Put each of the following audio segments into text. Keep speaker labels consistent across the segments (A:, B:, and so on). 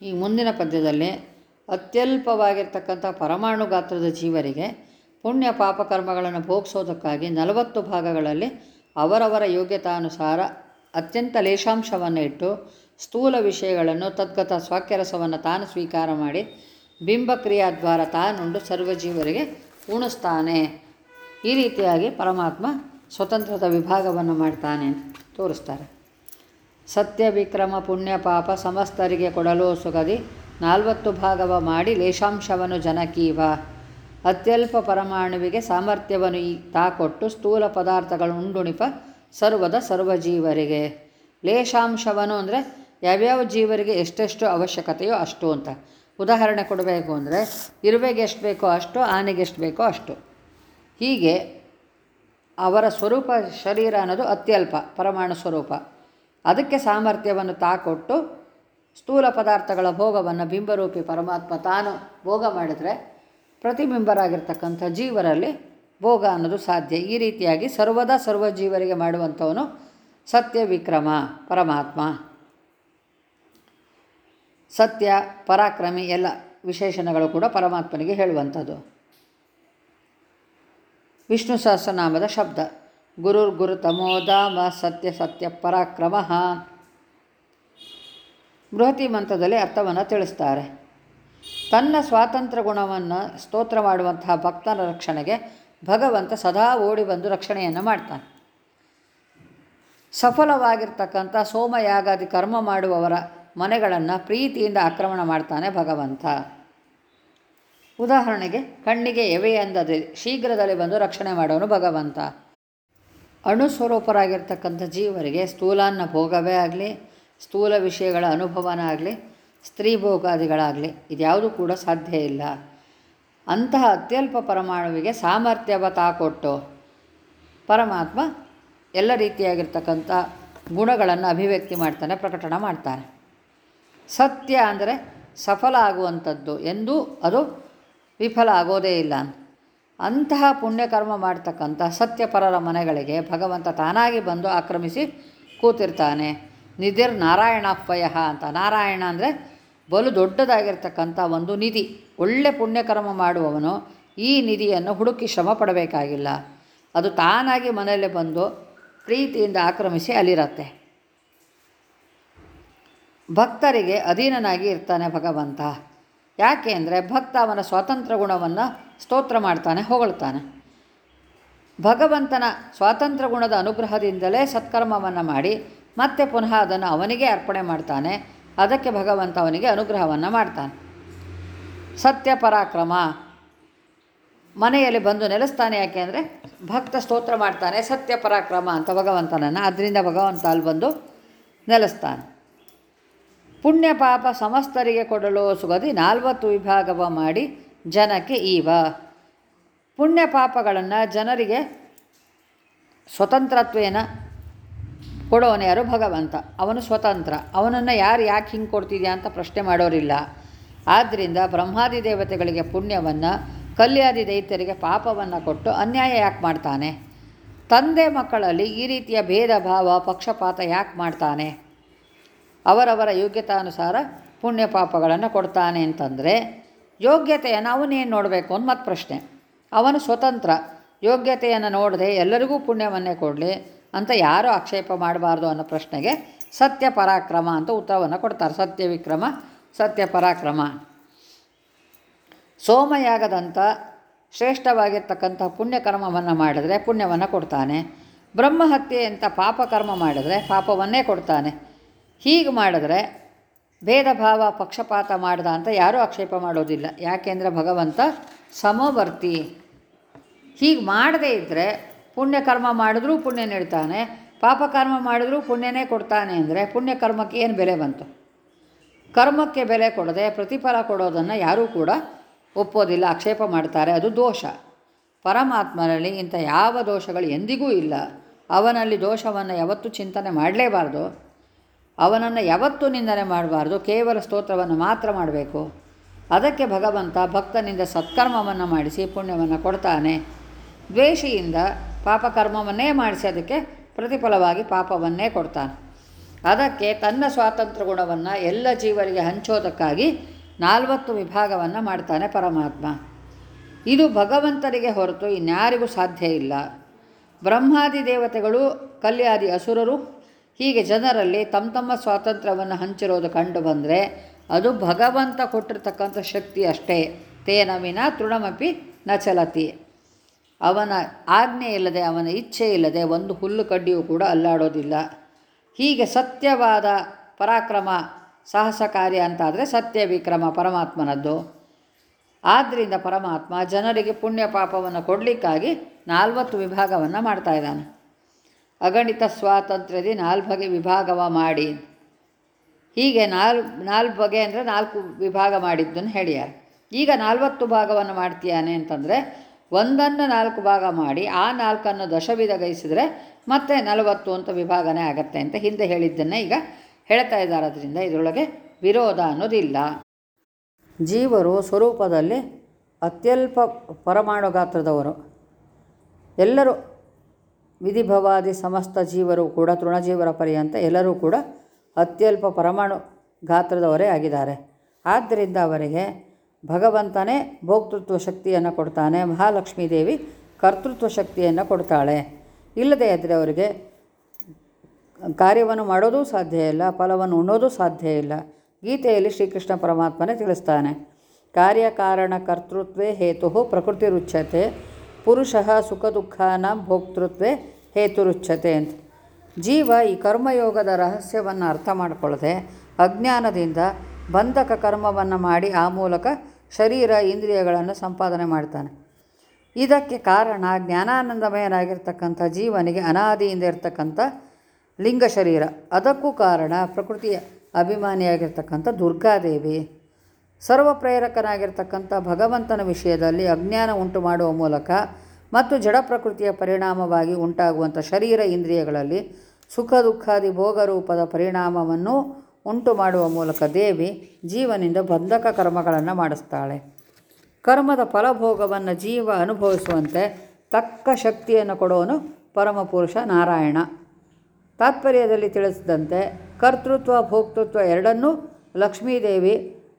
A: ಈ ಮುಂದಿನ ಪದ್ಯದಲ್ಲಿ ಅತ್ಯಲ್ಪವಾಗಿರ್ತಕ್ಕಂಥ ಪರಮಾಣು ಗಾತ್ರದ ಜೀವರಿಗೆ ಪುಣ್ಯ ಪಾಪಕರ್ಮಗಳನ್ನು ಭೋಗಿಸೋದಕ್ಕಾಗಿ ನಲವತ್ತು ಭಾಗಗಳಲ್ಲಿ ಅವರವರ ಯೋಗ್ಯತಾನುಸಾರ ಅತ್ಯಂತ ಲೇಶಾಂಶವನ್ನು ಇಟ್ಟು ಸ್ಥೂಲ ವಿಷಯಗಳನ್ನು ತದ್ಗತ ಸ್ವಾಕ್ಯರಸವನ್ನು ತಾನು ಸ್ವೀಕಾರ ಮಾಡಿ ಬಿಂಬಕ್ರಿಯಾದ್ವಾರ ತಾನುಂಡು ಸರ್ವಜೀವರಿಗೆ ಉಣಿಸ್ತಾನೆ ಈ ರೀತಿಯಾಗಿ ಪರಮಾತ್ಮ ಸ್ವತಂತ್ರದ ವಿಭಾಗವನ್ನು ಮಾಡ್ತಾನೆ ಅಂತ ತೋರಿಸ್ತಾರೆ ಸತ್ಯ ವಿಕ್ರಮ ಪುಣ್ಯ ಪಾಪ ಸಮಸ್ತರಿಗೆ ಕೊಡಲು ಸುಗದಿ ನಾಲ್ವತ್ತು ಭಾಗವ ಮಾಡಿ ಲೇಶಾಂಶವನ್ನು ಜನಕೀವ ಅತ್ಯಲ್ಪ ಪರಮಾಣುವಿಗೆ ಸಾಮರ್ಥ್ಯವನ್ನು ಈ ತಾ ಕೊಟ್ಟು ಸ್ಥೂಲ ಪದಾರ್ಥಗಳು ಉಂಡುಣಿಪ ಸರ್ವದ ಸರ್ವಜೀವರಿಗೆ ಲೇಶಾಂಶವನ್ನು ಅಂದರೆ ಯಾವ್ಯಾವ ಜೀವರಿಗೆ ಎಷ್ಟೆಷ್ಟು ಅವಶ್ಯಕತೆಯೋ ಅಷ್ಟು ಅಂತ ಉದಾಹರಣೆ ಕೊಡಬೇಕು ಅಂದರೆ ಇರುವೆಗೆ ಎಷ್ಟು ಬೇಕೋ ಅಷ್ಟು ಆನೆಗೆ ಎಷ್ಟು ಬೇಕೋ ಅಷ್ಟು ಹೀಗೆ ಅವರ ಸ್ವರೂಪ ಶರೀರ ಅನ್ನೋದು ಅತ್ಯಲ್ಪ ಪರಮಾಣು ಸ್ವರೂಪ ಅದಕ್ಕೆ ಸಾಮರ್ಥ್ಯವನ್ನು ತಾಕೊಟ್ಟು ಸ್ಥೂಲ ಪದಾರ್ಥಗಳ ಭೋಗವನ್ನು ಬಿಂಬರೂಪಿ ಪರಮಾತ್ಮ ತಾನು ಭೋಗ ಮಾಡಿದರೆ ಪ್ರತಿಬಿಂಬರಾಗಿರ್ತಕ್ಕಂಥ ಜೀವರಲ್ಲಿ ಭೋಗ ಅನ್ನೋದು ಸಾಧ್ಯ ಈ ರೀತಿಯಾಗಿ ಸರ್ವದ ಸರ್ವ ಜೀವರಿಗೆ ಮಾಡುವಂಥವನು ಸತ್ಯ ವಿಕ್ರಮ ಪರಮಾತ್ಮ ಸತ್ಯ ಪರಾಕ್ರಮಿ ಎಲ್ಲ ವಿಶೇಷಣಗಳು ಕೂಡ ಪರಮಾತ್ಮನಿಗೆ ಹೇಳುವಂಥದ್ದು ವಿಷ್ಣು ಸಹಸ್ರನಾಮದ ಶಬ್ದ ಗುರುರ್ ಗುರು ತಮೋದಾಮ ಸತ್ಯ ಸತ್ಯ ಪರಾಕ್ರಮ ಬೃಹತಿ ಮಂತ್ರದಲ್ಲಿ ಅರ್ಥವನ್ನು ತಿಳಿಸ್ತಾರೆ ತನ್ನ ಸ್ವಾತಂತ್ರ್ಯ ಗುಣವನ್ನು ಸ್ತೋತ್ರ ಮಾಡುವಂತಹ ಭಕ್ತರ ರಕ್ಷಣೆಗೆ ಭಗವಂತ ಸದಾ ಓಡಿ ಬಂದು ರಕ್ಷಣೆಯನ್ನು ಮಾಡ್ತಾನೆ ಸಫಲವಾಗಿರ್ತಕ್ಕಂಥ ಸೋಮಯಾಗಾದಿ ಕರ್ಮ ಮಾಡುವವರ ಮನೆಗಳನ್ನು ಪ್ರೀತಿಯಿಂದ ಆಕ್ರಮಣ ಮಾಡ್ತಾನೆ ಭಗವಂತ ಉದಾಹರಣೆಗೆ ಕಣ್ಣಿಗೆ ಎವೆ ಎಂದದೆ ಶೀಘ್ರದಲ್ಲಿ ಬಂದು ರಕ್ಷಣೆ ಮಾಡೋನು ಭಗವಂತ ಅಣುಸ್ವರೂಪರಾಗಿರ್ತಕ್ಕಂಥ ಜೀವರಿಗೆ ಸ್ಥೂಲಾನ್ನ ಭೋಗವೇ ಆಗಲಿ ಸ್ಥೂಲ ವಿಷಯಗಳ ಅನುಭವನ ಆಗಲಿ ಸ್ತ್ರೀ ಭೋಗಾದಿಗಳಾಗಲಿ ಇದ್ಯಾವುದು ಕೂಡ ಸಾಧ್ಯ ಇಲ್ಲ ಅಂತಹ ಅತ್ಯಲ್ಪ ಪರಮಾಣುವಿಗೆ ಸಾಮರ್ಥ್ಯವ ತಾಕೊಟ್ಟು ಪರಮಾತ್ಮ ಎಲ್ಲ ರೀತಿಯಾಗಿರ್ತಕ್ಕಂಥ ಗುಣಗಳನ್ನು ಅಭಿವ್ಯಕ್ತಿ ಮಾಡ್ತಾನೆ ಪ್ರಕಟಣೆ ಮಾಡ್ತಾನೆ ಸತ್ಯ ಅಂದರೆ ಸಫಲ ಆಗುವಂಥದ್ದು ಎಂದೂ ಅದು ವಿಫಲ ಆಗೋದೇ ಇಲ್ಲ ಅಂತಹ ಪುಣ್ಯಕರ್ಮ ಮಾಡ್ತಕ್ಕಂಥ ಸತ್ಯಪರರ ಮನೆಗಳಿಗೆ ಭಗವಂತ ತಾನಾಗಿ ಬಂದು ಆಕ್ರಮಿಸಿ ಕೂತಿರ್ತಾನೆ ನಿಧಿರ್ ನಾರಾಯಣಾಪ್ಪಯ ಅಂತ ನಾರಾಯಣ ಅಂದರೆ ಬಲು ದೊಡ್ಡದಾಗಿರ್ತಕ್ಕಂಥ ಒಂದು ನಿಧಿ ಒಳ್ಳೆ ಪುಣ್ಯಕರ್ಮ ಮಾಡುವವನು ಈ ನಿಧಿಯನ್ನು ಹುಡುಕಿ ಶ್ರಮ ಪಡಬೇಕಾಗಿಲ್ಲ ಅದು ತಾನಾಗಿ ಮನೆಯಲ್ಲೇ ಬಂದು ಪ್ರೀತಿಯಿಂದ ಆಕ್ರಮಿಸಿ ಅಲ್ಲಿರತ್ತೆ ಭಕ್ತರಿಗೆ ಅಧೀನನಾಗಿ ಇರ್ತಾನೆ ಭಗವಂತ ಯಾಕೆ ಅಂದರೆ ಭಕ್ತ ಅವನ ಸ್ವಾತಂತ್ರ್ಯ ಗುಣವನ್ನು ಸ್ತೋತ್ರ ಮಾಡ್ತಾನೆ ಹೊಗಳ್ತಾನೆ ಭಗವಂತನ ಸ್ವಾತಂತ್ರ್ಯ ಗುಣದ ಅನುಗ್ರಹದಿಂದಲೇ ಸತ್ಕರ್ಮವನ್ನು ಮಾಡಿ ಮತ್ತೆ ಪುನಃ ಅದನ್ನು ಅವನಿಗೆ ಅರ್ಪಣೆ ಮಾಡ್ತಾನೆ ಅದಕ್ಕೆ ಭಗವಂತ ಅವನಿಗೆ ಅನುಗ್ರಹವನ್ನು ಮಾಡ್ತಾನೆ ಸತ್ಯ ಪರಾಕ್ರಮ ಮನೆಯಲ್ಲಿ ಬಂದು ನೆಲೆಸ್ತಾನೆ ಯಾಕೆ ಅಂದರೆ ಭಕ್ತ ಸ್ತೋತ್ರ ಮಾಡ್ತಾನೆ ಸತ್ಯ ಪರಾಕ್ರಮ ಅಂತ ಭಗವಂತನನ್ನು ಅದರಿಂದ ಭಗವಂತ ಅಲ್ಲಿ ಬಂದು ನೆಲೆಸ್ತಾನೆ ಪುಣ್ಯ ಪಾಪ ಸಮಸ್ತರಿಗೆ ಕೊಡಲು ಸುಗದಿ ನಾಲ್ವತ್ತು ವಿಭಾಗವ ಮಾಡಿ ಜನಕ್ಕೆ ಈವ ಪುಣ್ಯ ಪಾಪಗಳನ್ನು ಜನರಿಗೆ ಸ್ವತಂತ್ರತ್ವೇನ ಕೊಡೋನು ಯಾರು ಭಗವಂತ ಅವನು ಸ್ವತಂತ್ರ ಅವನನ್ನು ಯಾರು ಯಾಕೆ ಹಿಂಗೆ ಕೊಡ್ತಿದ್ಯಾ ಅಂತ ಪ್ರಶ್ನೆ ಮಾಡೋರಿಲ್ಲ ಆದ್ದರಿಂದ ಬ್ರಹ್ಮಾದಿ ದೇವತೆಗಳಿಗೆ ಪುಣ್ಯವನ್ನು ಕಲ್ಯಾದಿ ದೈತ್ಯರಿಗೆ ಪಾಪವನ್ನು ಕೊಟ್ಟು ಅನ್ಯಾಯ ಯಾಕೆ ಮಾಡ್ತಾನೆ ತಂದೆ ಮಕ್ಕಳಲ್ಲಿ ಈ ರೀತಿಯ ಭೇದ ಭಾವ ಪಕ್ಷಪಾತ ಯಾಕೆ ಮಾಡ್ತಾನೆ ಅವರವರ ಯೋಗ್ಯತಾನುಸಾರ ಪುಣ್ಯ ಪಾಪಗಳನ್ನು ಕೊಡ್ತಾನೆ ಅಂತಂದರೆ ಯೋಗ್ಯತೆಯನ್ನು ಅವನೇನು ನೋಡಬೇಕು ಅಂತ ಮತ್ತೆ ಪ್ರಶ್ನೆ ಅವನು ಸ್ವತಂತ್ರ ಯೋಗ್ಯತೆಯನ್ನು ನೋಡದೆ ಎಲ್ಲರಿಗೂ ಪುಣ್ಯವನ್ನೇ ಕೊಡಲಿ ಅಂತ ಯಾರೂ ಆಕ್ಷೇಪ ಮಾಡಬಾರ್ದು ಅನ್ನೋ ಪ್ರಶ್ನೆಗೆ ಸತ್ಯ ಪರಾಕ್ರಮ ಅಂತ ಉತ್ತರವನ್ನು ಕೊಡ್ತಾರೆ ಸತ್ಯ ವಿಕ್ರಮ ಸತ್ಯ ಪರಾಕ್ರಮ ಸೋಮಯಾಗದಂಥ ಶ್ರೇಷ್ಠವಾಗಿರ್ತಕ್ಕಂಥ ಪುಣ್ಯಕರ್ಮವನ್ನು ಮಾಡಿದರೆ ಪುಣ್ಯವನ್ನು ಕೊಡ್ತಾನೆ ಬ್ರಹ್ಮಹತ್ಯೆ ಅಂತ ಪಾಪಕರ್ಮ ಮಾಡಿದರೆ ಪಾಪವನ್ನೇ ಕೊಡ್ತಾನೆ ಹೀಗೆ ಮಾಡಿದ್ರೆ ಭೇದ ಭಾವ ಪಕ್ಷಪಾತ ಮಾಡ್ದ ಅಂತ ಯಾರೂ ಆಕ್ಷೇಪ ಮಾಡೋದಿಲ್ಲ ಯಾಕೆಂದರೆ ಭಗವಂತ ಸಮವರ್ತಿ ಹೀಗೆ ಮಾಡದೇ ಇದ್ದರೆ ಪುಣ್ಯಕರ್ಮ ಮಾಡಿದ್ರೂ ಪುಣ್ಯ ನೀಡ್ತಾನೆ ಪಾಪಕರ್ಮ ಮಾಡಿದ್ರೂ ಪುಣ್ಯನೇ ಕೊಡ್ತಾನೆ ಅಂದರೆ ಪುಣ್ಯಕರ್ಮಕ್ಕೆ ಏನು ಬೆಲೆ ಬಂತು ಕರ್ಮಕ್ಕೆ ಬೆಲೆ ಕೊಡದೆ ಪ್ರತಿಫಲ ಕೊಡೋದನ್ನು ಯಾರೂ ಕೂಡ ಒಪ್ಪೋದಿಲ್ಲ ಆಕ್ಷೇಪ ಮಾಡ್ತಾರೆ ಅದು ದೋಷ ಪರಮಾತ್ಮನಲ್ಲಿ ಇಂಥ ಯಾವ ದೋಷಗಳು ಎಂದಿಗೂ ಇಲ್ಲ ಅವನಲ್ಲಿ ದೋಷವನ್ನು ಯಾವತ್ತೂ ಚಿಂತನೆ ಮಾಡಲೇಬಾರ್ದು ಅವನನ್ನು ಯಾವತ್ತೂ ನಿಂದನೆ ಮಾಡಬಾರ್ದು ಕೇವಲ ಸ್ತೋತ್ರವನ್ನು ಮಾತ್ರ ಮಾಡಬೇಕು ಅದಕ್ಕೆ ಭಗವಂತ ಭಕ್ತನಿಂದ ಸತ್ಕರ್ಮವನ್ನು ಮಾಡಿಸಿ ಪುಣ್ಯವನ್ನು ಕೊಡ್ತಾನೆ ದ್ವೇಷಿಯಿಂದ ಪಾಪಕರ್ಮವನ್ನೇ ಮಾಡಿಸಿ ಅದಕ್ಕೆ ಪ್ರತಿಫಲವಾಗಿ ಪಾಪವನ್ನೇ ಕೊಡ್ತಾನೆ ಅದಕ್ಕೆ ತನ್ನ ಸ್ವಾತಂತ್ರ್ಯ ಗುಣವನ್ನು ಎಲ್ಲ ಜೀವರಿಗೆ ಹಂಚೋದಕ್ಕಾಗಿ ನಾಲ್ವತ್ತು ವಿಭಾಗವನ್ನು ಮಾಡ್ತಾನೆ ಪರಮಾತ್ಮ ಇದು ಭಗವಂತನಿಗೆ ಹೊರತು ಇನ್ಯಾರಿಗೂ ಸಾಧ್ಯ ಇಲ್ಲ ಬ್ರಹ್ಮಾದಿ ದೇವತೆಗಳು ಕಲ್ಯಾದಿ ಅಸುರರು ಹೀಗೆ ಜನರಲ್ಲಿ ತಮ್ಮ ತಮ್ಮ ಸ್ವಾತಂತ್ರ್ಯವನ್ನು ಹಂಚಿರೋದು ಕಂಡು ಬಂದರೆ ಅದು ಭಗವಂತ ಕೊಟ್ಟಿರ್ತಕ್ಕಂಥ ಶಕ್ತಿ ಅಷ್ಟೇ ತೇನ ವಿನ ತೃಣಮಪಿ ನ ಚಲತಿ ಅವನ ಆಜ್ಞೆ ಇಲ್ಲದೆ ಅವನ ಇಚ್ಛೆ ಇಲ್ಲದೆ ಒಂದು ಹುಲ್ಲು ಕಡ್ಡಿಯೂ ಕೂಡ ಅಲ್ಲಾಡೋದಿಲ್ಲ ಹೀಗೆ ಸತ್ಯವಾದ ಪರಾಕ್ರಮ ಸಾಹಸ ಕಾರ್ಯ ಅಂತಾದರೆ ಸತ್ಯ ವಿಕ್ರಮ ಪರಮಾತ್ಮನದ್ದು ಆದ್ದರಿಂದ ಪರಮಾತ್ಮ ಜನರಿಗೆ ಪುಣ್ಯ ಪಾಪವನ್ನು ಕೊಡಲಿಕ್ಕಾಗಿ ನಾಲ್ವತ್ತು ವಿಭಾಗವನ್ನು ಮಾಡ್ತಾ ಇದ್ದಾನೆ ಅಗಣಿತ ಸ್ವಾತಂತ್ರ್ಯದಿ ನಾಲ್ಬಗೆ ವಿಭಾಗವ ಮಾಡಿ ಹೀಗೆ ನಾಲ್ ನಾಲ್ಕು ಬಗೆ ಅಂದರೆ ನಾಲ್ಕು ವಿಭಾಗ ಮಾಡಿದ್ದನ್ನು ಹೇಳ್ಯಾರ ಈಗ ನಾಲ್ವತ್ತು ಭಾಗವನ್ನು ಮಾಡ್ತೀಯಾನೆ ಅಂತಂದರೆ ಒಂದನ್ನು ನಾಲ್ಕು ಭಾಗ ಮಾಡಿ ಆ ನಾಲ್ಕನ್ನು ದಶವಿಧಗೈಸಿದರೆ ಮತ್ತೆ ನಲವತ್ತು ಅಂತ ವಿಭಾಗನೇ ಆಗತ್ತೆ ಅಂತ ಹಿಂದೆ ಹೇಳಿದ್ದನ್ನೇ ಈಗ ಹೇಳ್ತಾ ಇದ್ದಾರೆ ಅದರಿಂದ ಇದರೊಳಗೆ ವಿರೋಧ ಅನ್ನೋದಿಲ್ಲ ಜೀವರು ಸ್ವರೂಪದಲ್ಲಿ ಅತ್ಯಲ್ಪ ಪರಮಾಣು ಗಾತ್ರದವರು ಎಲ್ಲರೂ ವಿಧಿಭವಾದಿ ಸಮಸ್ತ ಜೀವರು ಕೂಡ ತೃಣಜೀವರ ಪರ್ಯಂತ ಎಲ್ಲರೂ ಕೂಡ ಅತ್ಯಲ್ಪ ಪರಮಾಣು ಗಾತ್ರದವರೇ ಆಗಿದ್ದಾರೆ ಆದ್ದರಿಂದ ಅವರಿಗೆ ಭಗವಂತನೇ ಭೋಕ್ತೃತ್ವ ಶಕ್ತಿಯನ್ನು ಕೊಡ್ತಾನೆ ಮಹಾಲಕ್ಷ್ಮೀ ದೇವಿ ಕರ್ತೃತ್ವ ಶಕ್ತಿಯನ್ನು ಕೊಡ್ತಾಳೆ ಇಲ್ಲದೇ ಇದ್ದರೆ ಅವರಿಗೆ ಕಾರ್ಯವನ್ನು ಮಾಡೋದೂ ಸಾಧ್ಯ ಇಲ್ಲ ಫಲವನ್ನು ಉಣ್ಣೋದೂ ಸಾಧ್ಯ ಇಲ್ಲ ಗೀತೆಯಲ್ಲಿ ಶ್ರೀಕೃಷ್ಣ ಪರಮಾತ್ಮನೇ ತಿಳಿಸ್ತಾನೆ ಕಾರ್ಯಕಾರಣ ಕರ್ತೃತ್ವೇ ಹೇತು ಪ್ರಕೃತಿರುಚ್ಯತೆ ಪುರುಷ ಸುಖ ದುಃಖಾನ ಭೋಕ್ತೃತ್ವೇ ಹೇತುರುಚ್ಯತೆ ಅಂತ ಜೀವ ಈ ಕರ್ಮಯೋಗದ ರಹಸ್ಯವನ್ನು ಅರ್ಥ ಮಾಡಿಕೊಳ್ಳದೆ ಅಜ್ಞಾನದಿಂದ ಬಂಧಕ ಕರ್ಮವನ್ನು ಮಾಡಿ ಆ ಮೂಲಕ ಶರೀರ ಇಂದ್ರಿಯಗಳನ್ನು ಸಂಪಾದನೆ ಮಾಡ್ತಾನೆ ಇದಕ್ಕೆ ಕಾರಣ ಜ್ಞಾನಾನಂದಮಯನಾಗಿರ್ತಕ್ಕಂಥ ಜೀವನಿಗೆ ಅನಾದಿಯಿಂದ ಇರತಕ್ಕಂಥ ಲಿಂಗ ಶರೀರ ಅದಕ್ಕೂ ಕಾರಣ ಪ್ರಕೃತಿಯ ಅಭಿಮಾನಿಯಾಗಿರ್ತಕ್ಕಂಥ ದುರ್ಗಾದೇವಿ ಸರ್ವ ಪ್ರೇರಕನಾಗಿರ್ತಕ್ಕಂಥ ಭಗವಂತನ ವಿಷಯದಲ್ಲಿ ಅಜ್ಞಾನ ಉಂಟು ಮಾಡುವ ಮೂಲಕ ಮತ್ತು ಜಡ ಪ್ರಕೃತಿಯ ಪರಿಣಾಮವಾಗಿ ಉಂಟಾಗುವಂಥ ಶರೀರ ಇಂದ್ರಿಯಗಳಲ್ಲಿ ಸುಖ ದುಃಖಾದಿ ಭೋಗರೂಪದ ಪರಿಣಾಮವನ್ನು ಉಂಟು ಮಾಡುವ ಮೂಲಕ ದೇವಿ ಜೀವನಿಂದ ಬಂಧಕ ಕರ್ಮಗಳನ್ನು ಮಾಡಿಸ್ತಾಳೆ ಕರ್ಮದ ಫಲಭೋಗವನ್ನು ಜೀವ ಅನುಭವಿಸುವಂತೆ ತಕ್ಕ ಶಕ್ತಿಯನ್ನು ಕೊಡುವನು ಪರಮಪುರುಷ ನಾರಾಯಣ ತಾತ್ಪರ್ಯದಲ್ಲಿ ತಿಳಿಸಿದಂತೆ ಕರ್ತೃತ್ವ ಭೋಕ್ತೃತ್ವ ಎರಡನ್ನೂ ಲಕ್ಷ್ಮೀದೇವಿ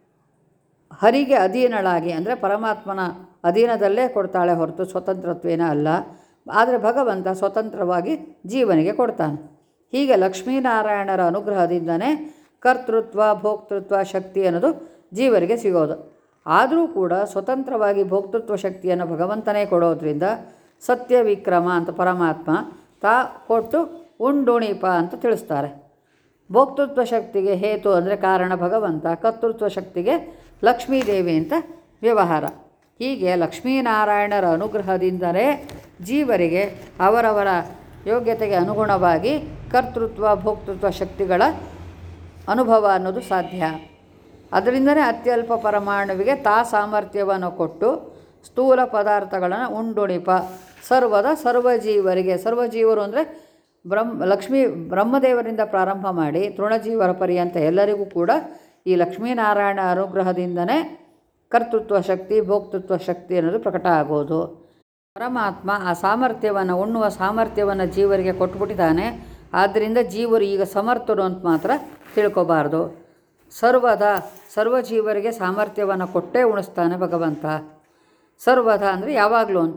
A: ಹರಿಗೆ ಅಧೀನಳಾಗಿ ಅಂದರೆ ಪರಮಾತ್ಮನ ಅಧೀನದಲ್ಲೇ ಕೊಡ್ತಾಳೆ ಹೊರತು ಸ್ವತಂತ್ರತ್ವೇನ ಅಲ್ಲ ಆದರೆ ಭಗವಂತ ಸ್ವತಂತ್ರವಾಗಿ ಜೀವನಿಗೆ ಕೊಡ್ತಾನೆ ಹೀಗೆ ಲಕ್ಷ್ಮೀನಾರಾಯಣರ ಅನುಗ್ರಹದಿಂದನೇ ಕರ್ತೃತ್ವ ಭೋಕ್ತೃತ್ವ ಶಕ್ತಿ ಅನ್ನೋದು ಜೀವರಿಗೆ ಸಿಗೋದು ಆದರೂ ಕೂಡ ಸ್ವತಂತ್ರವಾಗಿ ಭೋಕ್ತೃತ್ವ ಶಕ್ತಿಯನ್ನು ಭಗವಂತನೇ ಕೊಡೋದ್ರಿಂದ ಸತ್ಯ ವಿಕ್ರಮ ಅಂತ ಪರಮಾತ್ಮ ತಾ ಕೊಟ್ಟು ಉಂಡುಣಿಪ ಅಂತ ತಿಳಿಸ್ತಾರೆ ಭೋಕ್ತೃತ್ವ ಶಕ್ತಿಗೆ ಹೇತು ಅಂದರೆ ಕಾರಣ ಭಗವಂತ ಕರ್ತೃತ್ವ ಶಕ್ತಿಗೆ ಲಕ್ಷ್ಮೀದೇವಿ ಅಂತ ವ್ಯವಹಾರ ಹೀಗೆ ಲಕ್ಷ್ಮೀನಾರಾಯಣರ ಅನುಗ್ರಹದಿಂದಲೇ ಜೀವರಿಗೆ ಅವರವರ ಯೋಗ್ಯತೆಗೆ ಅನುಗುಣವಾಗಿ ಕರ್ತೃತ್ವ ಭೋಕ್ತೃತ್ವ ಶಕ್ತಿಗಳ ಅನುಭವ ಅನ್ನೋದು ಸಾಧ್ಯ ಅದರಿಂದನೇ ಅತ್ಯಲ್ಪ ಪರಮಾಣುವಿಗೆ ತಾ ಸಾಮರ್ಥ್ಯವನ್ನು ಕೊಟ್ಟು ಸ್ಥೂಲ ಪದಾರ್ಥಗಳನ್ನು ಉಂಡುಣಿಪ ಸರ್ವದ ಸರ್ವಜೀವರಿಗೆ ಸರ್ವಜೀವರು ಅಂದರೆ ಬ್ರಹ್ಮ ಲಕ್ಷ್ಮೀ ಬ್ರಹ್ಮದೇವರಿಂದ ಪ್ರಾರಂಭ ಮಾಡಿ ತೃಣಜೀವರ ಪರ್ಯಂತ ಎಲ್ಲರಿಗೂ ಕೂಡ ಈ ಲಕ್ಷ್ಮೀನಾರಾಯಣ ಅನುಗ್ರಹದಿಂದನೇ ಕರ್ತೃತ್ವ ಶಕ್ತಿ ಭೋಕ್ತೃತ್ವ ಶಕ್ತಿ ಅನ್ನೋದು ಪ್ರಕಟ ಆಗೋದು ಪರಮಾತ್ಮ ಆ ಸಾಮರ್ಥ್ಯವನ್ನು ಉಣ್ಣುವ ಸಾಮರ್ಥ್ಯವನ್ನು ಜೀವರಿಗೆ ಕೊಟ್ಬಿಟ್ಟಿದ್ದಾನೆ ಆದ್ದರಿಂದ ಜೀವರು ಈಗ ಸಮರ್ಥರು ಅಂತ ಮಾತ್ರ ತಿಳ್ಕೊಬಾರ್ದು ಸರ್ವದ ಸರ್ವ ಜೀವರಿಗೆ ಸಾಮರ್ಥ್ಯವನ್ನು ಕೊಟ್ಟೇ ಉಣಿಸ್ತಾನೆ ಭಗವಂತ ಸರ್ವದ ಅಂದರೆ ಯಾವಾಗಲೂ ಅಂತ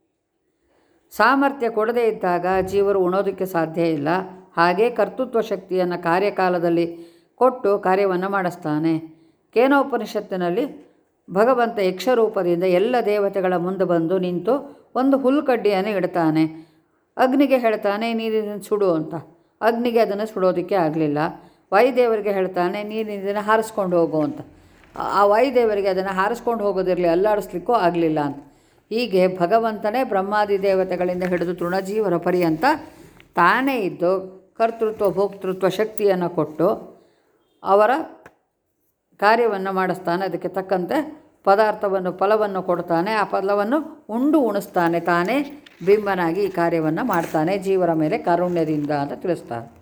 A: ಸಾಮರ್ಥ್ಯ ಕೊಡದೇ ಇದ್ದಾಗ ಜೀವರು ಉಣೋದಕ್ಕೆ ಸಾಧ್ಯ ಇಲ್ಲ ಹಾಗೆ ಕರ್ತೃತ್ವ ಶಕ್ತಿಯನ್ನು ಕಾರ್ಯಕಾಲದಲ್ಲಿ ಕೊಟ್ಟು ಕಾರ್ಯವನ್ನು ಮಾಡಿಸ್ತಾನೆ ಕೇನೋಪನಿಷತ್ತಿನಲ್ಲಿ ಭಗವಂತ ಯಕ್ಷರೂಪದಿಂದ ಎಲ್ಲ ದೇವತೆಗಳ ಮುಂದೆ ಬಂದು ನಿಂತು ಒಂದು ಹುಲ್ಕಡ್ಡಿಯನ್ನು ಇಡ್ತಾನೆ ಅಗ್ನಿಗೆ ಹೇಳ್ತಾನೆ ನೀನು ಇದನ್ನು ಸುಡು ಅಂತ ಅಗ್ನಿಗೆ ಅದನ್ನು ಸುಡೋದಕ್ಕೆ ಆಗಲಿಲ್ಲ ವಾಯುದೇವರಿಗೆ ಹೇಳ್ತಾನೆ ನೀನು ಇದನ್ನು ಹಾರಿಸ್ಕೊಂಡು ಹೋಗು ಅಂತ ಆ ವಾಯುದೇವರಿಗೆ ಅದನ್ನು ಹಾರಿಸ್ಕೊಂಡು ಹೋಗೋದಿರಲಿ ಅಲ್ಲಾಡಿಸ್ಲಿಕ್ಕೂ ಆಗಲಿಲ್ಲ ಅಂತ ಹೀಗೆ ಭಗವಂತನೇ ಬ್ರಹ್ಮಾದಿ ದೇವತೆಗಳಿಂದ ಹಿಡಿದು ತೃಣಜೀವರ ಪರ್ಯಂತ ತಾನೇ ಇದ್ದು ಕರ್ತೃತ್ವ ಭೋಕ್ತೃತ್ವ ಶಕ್ತಿಯನ್ನು ಕೊಟ್ಟು ಅವರ ಕಾರ್ಯವನ್ನು ಮಾಡಿಸ್ತಾನೆ ಅದಕ್ಕೆ ತಕ್ಕಂತೆ ಪದಾರ್ಥವನ್ನು ಫಲವನ್ನು ಕೊಡ್ತಾನೆ ಆ ಫಲವನ್ನು ಉಂಡು ಉಣಿಸ್ತಾನೆ ತಾನೇ ಬಿಂಬನಾಗಿ ಈ ಕಾರ್ಯವನ್ನು ಮಾಡ್ತಾನೆ ಜೀವರ ಮೇಲೆ ಕಾರುಣ್ಯದಿಂದ ಅಂತ ತಿಳಿಸ್ತಾರೆ